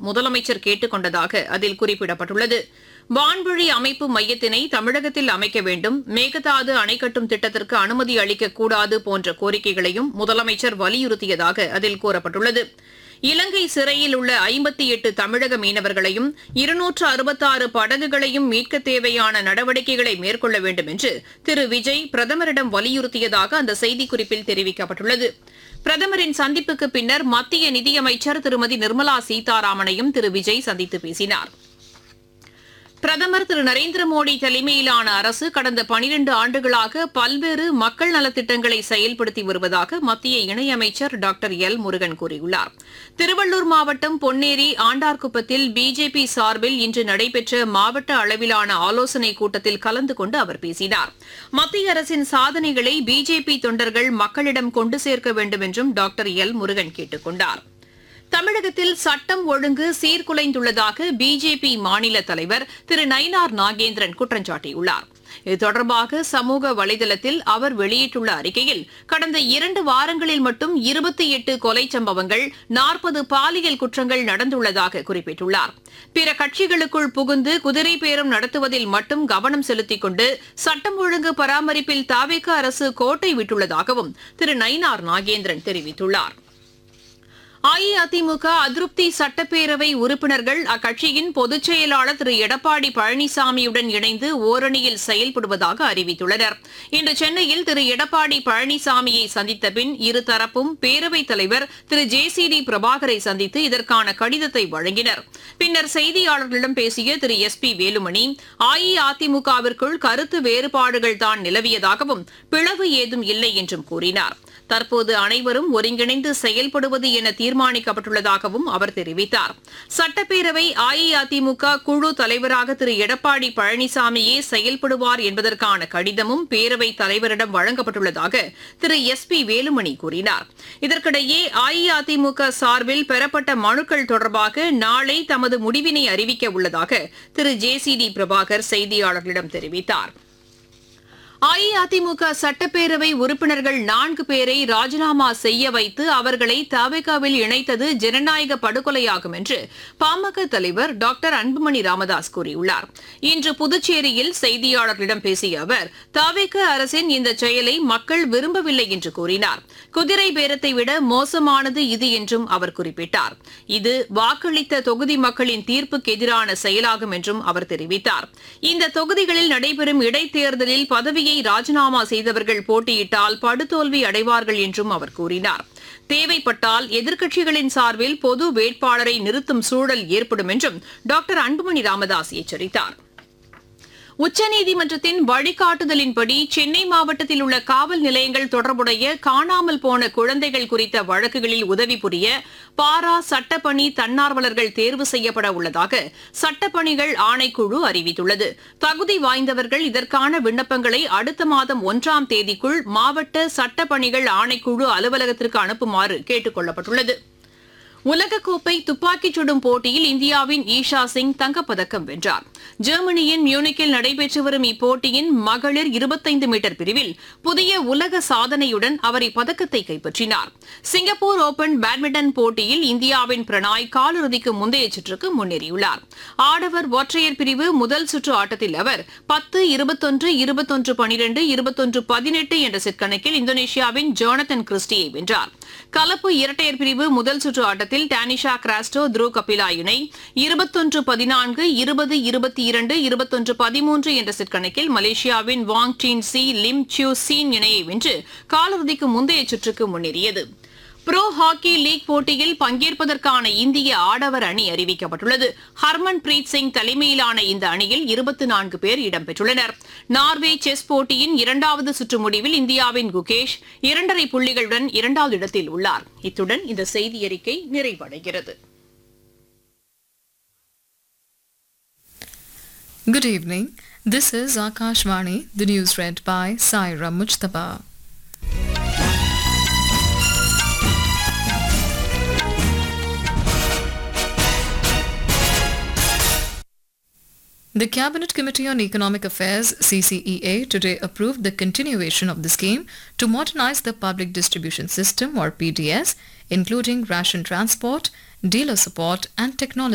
முதலமைச்சர் கேட்டுக் கொண்டதாக அதில் குறிப்பிடப்பட்டுள்ளது வான்வழி அமைப்பு மையத்தினை தமிழகத்தில் அமைக்க வேண்டும் மேகதாது அணை கட்டும் திட்டத்திற்கு அனுமதி அளிக்கக்கூடாது போன்ற கோரிக்கைகளையும் முதலமைச்சர் வலியுறுத்தியதாக அதில் கூறப்பட்டுள்ளது இலங்கை சிறையில் உள்ள ஐம்பத்தி எட்டு தமிழக மீனவர்களையும் இருநூற்று அறுபத்தாறு படகுகளையும் மீட்க தேவையான நடவடிக்கைகளை மேற்கொள்ள வேண்டும் என்று திரு விஜய் பிரதமரிடம் வலியுறுத்தியதாக அந்த செய்திக்குறிப்பில் தெரிவிக்கப்பட்டுள்ளது பிரதமரின் சந்திப்புக்கு பின்னர் மத்திய நிதியமைச்சர் திருமதி நிர்மலா சீதாராமனையும் திரு விஜய் சந்தித்து பேசினார் பிரதமர் திரு நரேந்திர மோடி தலைமையிலான அரசு கடந்த பனிரண்டு ஆண்டுகளாக பல்வேறு மக்கள் நலத்திட்டங்களை செயல்படுத்தி வருவதாக மத்திய இணையமைச்சர் டாக்டர் எல் முருகன் கூறியுள்ளார் திருவள்ளூர் மாவட்டம் பொன்னேரி ஆண்டார்குப்பத்தில் பிஜேபி சார்பில் இன்று நடைபெற்ற மாவட்ட அளவிலான ஆலோசனைக் கூட்டத்தில் கலந்து கொண்டு அவர் பேசினார் மத்திய அரசின் சாதனைகளை பிஜேபி தொண்டர்கள் மக்களிடம் கொண்டு சேர்க்க வேண்டும் என்றும் டாக்டர் எல் முருகன் கேட்டுக் கொண்டாா் தமிழகத்தில் சட்டம் ஒழுங்கு சீர்குலைந்துள்ளதாக பிஜேபி மாநில தலைவர் திரு நயினார் நாகேந்திரன் குற்றம் சாட்டியுள்ளார் இது தொடர்பாக சமூக வலைதளத்தில் அவர் வெளியிட்டுள்ள அறிக்கையில் கடந்த இரண்டு வாரங்களில் மட்டும் இருபத்தி எட்டு கொலை சம்பவங்கள் நாற்பது பாலியல் குற்றங்கள் நடந்துள்ளதாக குறிப்பிட்டுள்ளார் பிற கட்சிகளுக்குள் புகுந்து குதிரை பேரம் நடத்துவதில் மட்டும் கவனம் செலுத்திக் கொண்டு சட்டம் ஒழுங்கு பராமரிப்பில் தாவேக அரசு கோட்டை விட்டுள்ளதாகவும் திரு நயினார் நாகேந்திரன் தெரிவித்துள்ளார் அஇஅதிமுக அதிருப்தி சட்டப்பேரவை உறுப்பினர்கள் அக்கட்சியின் பொதுச் செயலாளர் திரு எடப்பாடி பழனிசாமியுடன் இணைந்து ஓரணியில் செயல்படுவதாக அறிவித்துள்ளனர் இன்று சென்னையில் திரு எடப்பாடி பழனிசாமியை சந்தித்த பின் இருதரப்பும் பேரவைத் தலைவர் திரு ஜே சி டி பிரபாகரை சந்தித்து இதற்கான கடிதத்தை வழங்கினர் பின்னர் செய்தியாளர்களிடம் பேசிய திரு எஸ் பி வேலுமணி அஇஅதிமுகவிற்குள் கருத்து வேறுபாடுகள் தான் நிலவியதாகவும் பிளவு ஏதும் இல்லை என்றும் கூறினார் தற்போது அனைவரும் ஒருங்கிணைந்து செயல்படுவது என தீர்மானிக்கப்பட்டுள்ளதாகவும் அவர் தெரிவித்தார் சட்டப்பேரவை அஇஅதிமுக குழு தலைவராக திரு எடப்பாடி பழனிசாமியே செயல்படுவார் என்பதற்கான கடிதமும் பேரவைத் தலைவரிடம் வழங்கப்பட்டுள்ளதாக திரு எஸ் பி வேலுமணி கூறினார் இதற்கிடையே அஇஅதிமுக சார்பில் பெறப்பட்ட மனுக்கள் தொடர்பாக நாளை தமது முடிவினை அறிவிக்க உள்ளதாக திரு ஜே சி டி பிரபாகர் செய்தியாளர்களிடம் தெரிவித்தாா் அஇஅதிமுக சட்டப்பேரவை உறுப்பினர்கள் நான்கு பேரை ராஜினாமா செய்ய வைத்து அவர்களை தவிகாவில் இணைத்தது ஜனநாயக படுகொலையாகும் என்று பாமக தலைவர் டாக்டர் அன்புமணி ராமதாஸ் கூறியுள்ளார் இன்று புதுச்சேரியில் செய்தியாளர்களிடம் பேசிய அவர் தவிக அரசின் இந்த செயலை மக்கள் விரும்பவில்லை என்று கூறினார் குதிரை பேரத்தை விட மோசமானது இது என்றும் அவர் குறிப்பிட்டார் இது வாக்களித்த தொகுதி மக்களின் தீர்ப்புக்கு எதிரான செயலாகும் என்றும் அவர் தெரிவித்தார் இந்த தொகுதிகளில் நடைபெறும் இடைத்தேர்தலில் பதவியை ராஜினாமா செய்தவர்கள் போட்டியிட்டால் படுதோல்வி அடைவார்கள் என்றும் அவர் கூறினார் தேவைப்பட்டால் எதிர்க்கட்சிகளின் சார்பில் பொது வேட்பாளரை நிறுத்தும் சூழல் ஏற்படும் என்றும் டாக்டர் அன்புமணி ராமதாஸ் எச்சரித்தார் உச்சநீதிமன்றத்தின் வழிகாட்டுதலின்படி சென்னை மாவட்டத்தில் உள்ள காவல் நிலையங்கள் தொடர்புடைய காணாமல் போன குழந்தைகள் குறித்த வழக்குகளில் உதவி புரிய பாரா சட்டப்பணி தன்னார்வலர்கள் தேர்வு செய்யப்பட உள்ளதாக சட்டப்பணிகள் ஆணைக்குழு அறிவித்துள்ளது தகுதி வாய்ந்தவர்கள் இதற்கான விண்ணப்பங்களை அடுத்த மாதம் ஒன்றாம் தேதிக்குள் மாவட்ட சட்டப்பணிகள் ஆணைக்குழு அலுவலகத்திற்கு அனுப்புமாறு கேட்டுக் கொள்ளப்பட்டுள்ளது உலகக்கோப்பை துப்பாக்கிச் சுடும் போட்டியில் இந்தியாவின் ஈஷா சிங் தங்கப்பதக்கம் வென்றார் ஜெர்மனியின் மியூனிக்கில் நடைபெற்று வரும் இப்போட்டியின் மகளிர் இருபத்தைந்து மீட்டர் பிரிவில் புதிய உலக சாதனையுடன் அவர் இப்பதக்கத்தை கைப்பற்றினார் சிங்கப்பூர் ஓபன் பேட்மிண்டன் போட்டியில் இந்தியாவின் பிரணாய் காலிறுதிக்கு முந்தைய சுற்றுக்கு முன்னேறியுள்ளார் ஆடவர் ஒற்றையர் பிரிவு முதல் சுற்று ஆட்டத்தில் அவர் பத்து இருபத்தொன்று இருபத்தொன்று பனிரெண்டு இருபத்தொன்று பதினெட்டு என்ற செட் கணக்கில் இந்தோனேஷியாவின் ஜோனத்தன் கிறிஸ்டியை வென்றார் கலப்பு இரட்டையர் பிரிவு முதல் சுற்று ஆட்டத்தில் டானிஷா கிராஸ்டோ த்ரூ கபிலா இணை இருபத்தொன்று பதினான்கு இருபது இருபத்தி இரண்டு இருபத்தொன்று பதிமூன்று என்ற செட் கணக்கில் மலேசியாவின் Wong Tien Ci Lim Chiew Sien இணையை வென்று காலிறுதிக்கு முந்தைய சுற்றுக்கு முன்னேறியது புரோ ஹாக்கி லீக் போட்டியில் பங்கேற்பதற்கான இந்திய ஆடவர் அணி அறிவிக்கப்பட்டுள்ளது ஹர்மன் பிரீத் சிங் தலைமையிலான இந்த அணியில் இருபத்தி நான்கு பேர் இடம்பெற்றுள்ளனர் நார்வே செஸ் போட்டியின் இரண்டாவது சுற்று முடிவில் இந்தியாவின் குகேஷ் இரண்டரை புள்ளிகளுடன் இரண்டாவது இடத்தில் உள்ளார் இத்துடன் இந்த செய்தி அறிக்கை நிறைவடைகிறது Good evening. This is Akashvani, the news read by Saira Mujtaba. The Cabinet Committee on Economic Affairs CCEA today approved the continuation of the scheme to modernize the public distribution system or PDS including ration transport, dealer support and technology